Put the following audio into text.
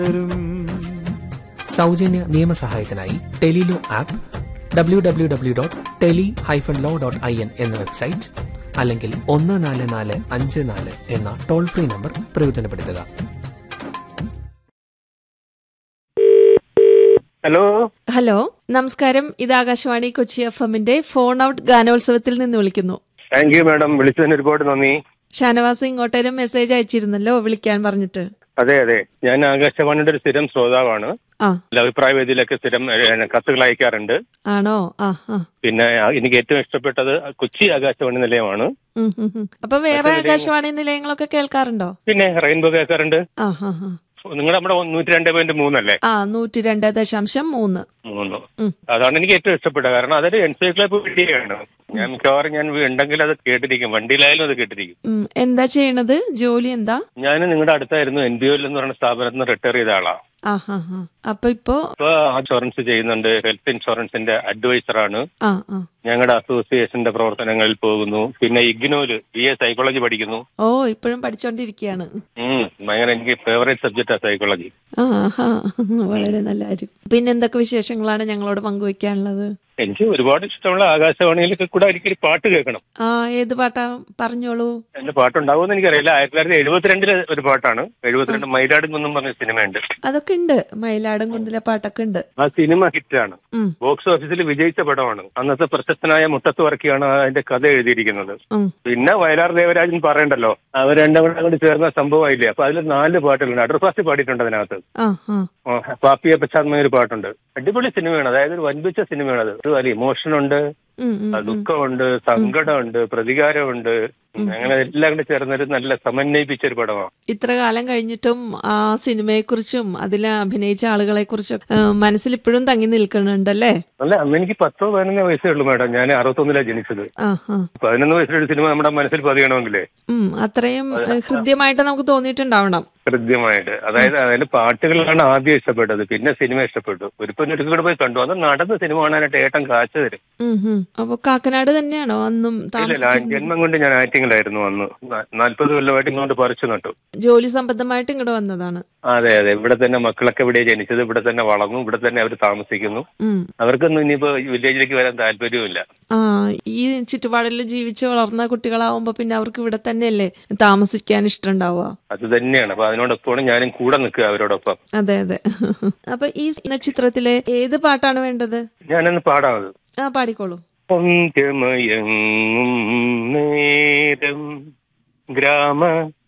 സൗജന്യ നിയമസഹായത്തിനായി tele law app W W W dot tele hyphen law dot I N എന്ന website അല്ലെങ്കിൽ ഒന്ന് നാല് നാല് അഞ്ച് നാല് എന്ന ടോൾ ഫ്രീ നമ്പർ പ്രയോജനപ്പെടുത്തുക ഹലോ ഹലോ നമസ്കാരം ഇത് ആകാശവാണി കൊച്ചി എഫ് എമ്മിന്റെ ഫോൺ ഔട്ട് ഗാനോത്സവത്തിൽ നിന്ന് വിളിക്കുന്നു താങ്ക് യു മാഡം വിളിച്ചതിന് ഒരുപാട് നന്ദി ഷാനവാസ് ഇങ്ങോട്ടേലും മെസ്സേജ് അയച്ചിരുന്നല്ലോ വിളിക്കാൻ പറഞ്ഞിട്ട് അതെ അതെ ഞാൻ ആകാശവാണിയുടെ ഒരു സ്ഥിരം ശ്രോതാവാണ് ആ അഭിപ്രായ വേദിയിലൊക്കെ സ്ഥിരം ഏ, കത്തുകൾ അയക്കാറുണ്ട് ആണോ ആ ആ പിന്നെ ആ, എനിക്ക് ഏറ്റവും ഇഷ്ടപ്പെട്ടത് കൊച്ചി ആകാശവാണി നിലയമാണ് ഉം, ഉം, ഉം. അപ്പൊ വേറെ ആകാശവാണി നിലയങ്ങളൊക്കെ കേൾക്കാറുണ്ടോ പിന്നെ റെയിൻബോ കേൾക്കാറുണ്ട് ആ ഹാ ഹാ നിങ്ങളുടെ നമ്മുടെ നൂറ്റി രണ്ട് പോയിന്റ് മൂന്നല്ലേ ആ നൂറ്റി രണ്ട് ദശാംശം മൂന്ന് മൂന്ന് ഉം. അതാണ് എനിക്ക് ഏറ്റവും ഇഷ്ടപ്പെട്ടത് കാരണം അതൊരു എൻസൈക്ലോപീഡിയയാണ് ഞാൻ മിക്കവാറും ഞാൻ ഉണ്ടെങ്കിൽ അത് കേട്ടിരിക്കും വണ്ടിയിലായാലും അത് കേട്ടിരിക്കും ഉം, എന്താ ചെയ്യണത് ജോലി എന്താ ഞാൻ നിങ്ങളുടെ അടുത്തായിരുന്നു എൻ ബി ഒ എന്ന് പറയുന്ന സ്ഥാപനത്തിൽ നിന്ന് റിട്ടയർ ചെയ്ത ആളാ ആ ഹാ ഹാ അപ്പൊ ഇപ്പോ ഇപ്പൊ ഇൻഷുറൻസ് ചെയ്യുന്നുണ്ട് ഹെൽത്ത് ഇൻഷുറൻസിന്റെ അഡ്വൈസറാണ് ആ ആ ഞങ്ങളുടെ അസോസിയേഷന്റെ പ്രവർത്തനങ്ങളിൽ പോകുന്നു പിന്നെ ഇഗ്നോല് ബി എ സൈക്കോളജി പഠിക്കുന്നു ഓ ഇപ്പോഴും പഠിച്ചോണ്ടിരിക്കയാണ് ഉം, ഭയങ്കര എനിക്ക് ഫേവറേറ്റ് സബ്ജക്റ്റാ സൈക്കോളജി ആ ഹാ വളരെ നല്ല കാര്യം പിന്നെ എന്തൊക്കെ വിശേഷങ്ങളാണ് ഞങ്ങളോട് പങ്കുവയ്ക്കാനുള്ളത് എനിക്ക് ഒരുപാട് ഇഷ്ടമുള്ള ആകാശവാണിയിലൊക്കെ കൂടെ ഒരിക്കലും പാട്ട് കേൾക്കണം ആ ഏത് പാട്ടാ പറഞ്ഞോളൂ എന്റെ പാട്ടുണ്ടാവുമെന്ന് എനിക്കറിയില്ല ആയിരത്തി തൊള്ളായിരത്തി എഴുപത്തിരണ്ടിലെ ഒരു പാട്ടാണ് എഴുപത്തിരണ്ട് മൈലാടും കുന്നും പറഞ്ഞ സിനിമയുണ്ട് അതൊക്കെ ഉണ്ട് മയിലാടും കുന്നിലെ പാട്ടൊക്കെ ഉണ്ട് ആ സിനിമ ഹിറ്റാണ് ഉം, ബോക്സ് ഓഫീസിൽ വിജയിച്ച പടമാണ് അന്നത്തെ പ്രശസ്തനായ മുട്ടത്ത് വർക്കിയാണ് അതിന്റെ കഥ എഴുതിയിരിക്കുന്നത് ഉം. പിന്നെ വയലാർ ദേവരാജൻ പറയണ്ടല്ലോ അവർ രണ്ടും കൂടെ കൂടി ചേർന്ന സംഭവമായില്ലേ അപ്പൊ അതിൽ നാല് പാട്ടുകളുണ്ട് അടർഫാസ്റ്റ് പാടിയിട്ടുണ്ട് അതിനകത്ത് ആ ആ ആ, പാപ്പിയ പശ്ചാത്തലമായ ഒരു പാട്ടുണ്ട് അടിപൊളി സിനിമയാണ് അതായത് ഒരു വൻപിച്ച സിനിമയാണ് അത് ഒരു വലിയ ഇമോഷൻ ഉണ്ട് ഉം, ഉം, ആ, ദുഃഖമുണ്ട് സങ്കടമുണ്ട് പ്രതികാരമുണ്ട് അങ്ങനെ എല്ലാം കൂടെ ചേർന്നൊരു നല്ല സമന്വയിപ്പിച്ച ഒരു പടമാണ് ഇത്ര കാലം കഴിഞ്ഞിട്ടും ആ സിനിമയെക്കുറിച്ചും അതിൽ അഭിനയിച്ച ആളുകളെ കുറിച്ചും മനസ്സിൽ ഇപ്പോഴും തങ്ങി നിൽക്കുന്നുണ്ടല്ലേ അല്ല അന്ന് എനിക്ക് പത്തോ പതിനൊന്നോ വയസ്സേ ഉള്ളൂ മാഡം ഞാൻ അറുപത്തൊന്നിലാണ് ജനിച്ചത് ആ ആ പതിനൊന്ന് വയസ്സിലൊരു സിനിമ നമ്മുടെ മനസ്സിൽ പതിയണമെങ്കിലേ ഉം അത്രയും ഏ, ഹൃദ്യമായിട്ട് നമുക്ക് തോന്നിയിട്ടുണ്ടാവണം കൃത്യമായിട്ട് അതായത് അതിൽ പാട്ടുകളാണ് ആദ്യം ഇഷ്ടപ്പെട്ടത് പിന്നെ സിനിമ ഇഷ്ടപ്പെട്ടു ഒരു പെണ്ണൊരു കൂടെ പോയി കണ്ടു അത് നടന്ന സിനിമ കാണാനായിട്ട് ഏട്ടൻ കാച്ചു തരും ഉം, ഉം. അപ്പൊ കാക്കനാട് തന്നെയാണോ അന്നും ഇല്ല ആ താമസിച്ചിരുന്നത് ജന്മം കൊണ്ട് ഞാൻ ആറ്റിങ്ങിലായിരുന്നു അന്ന് നാൽപ്പത് കൊല്ലമായിട്ട് ഇങ്ങോട്ട് പറിച്ചു നട്ടു ജോലി സംബന്ധമായിട്ട് ഇങ്ങോട്ട് വന്നതാണ് അതെ അതെ ഇവിടെ തന്നെ മക്കളൊക്കെ ഇവിടെ ജനിച്ചത് ഇവിടെ തന്നെ വളർന്നു ഇവിടെ തന്നെ അവർ താമസിക്കുന്നു ഉം അവർക്കൊന്നും ഇനിയിപ്പോ വില്ലേജിലേക്ക് വരാൻ താല്പര്യവുമില്ല ആ ഈ ചുറ്റുപാടിൽ ജീവിച്ച് വളർന്ന കുട്ടികളാവുമ്പോ പിന്നെ അവർക്ക് ഇവിടെ തന്നെയല്ലേ താമസിക്കാൻ ഇഷ്ടമുണ്ടാവുക അത് തന്നെയാണ് അപ്പൊ അതിനോടൊപ്പമാണ് ഞാനും കൂടെ നിൽക്കുക അവരോടൊപ്പം അതെ അതെ അപ്പൊ ഈ ചിത്രത്തിലെ ഏത് പാട്ടാണ് വേണ്ടത് ഞാനൊന്ന് പാടാമത് ആ പാടിക്കോളൂ പൊന്ത്യമയങ്ങും നേരം ഗ്രാമ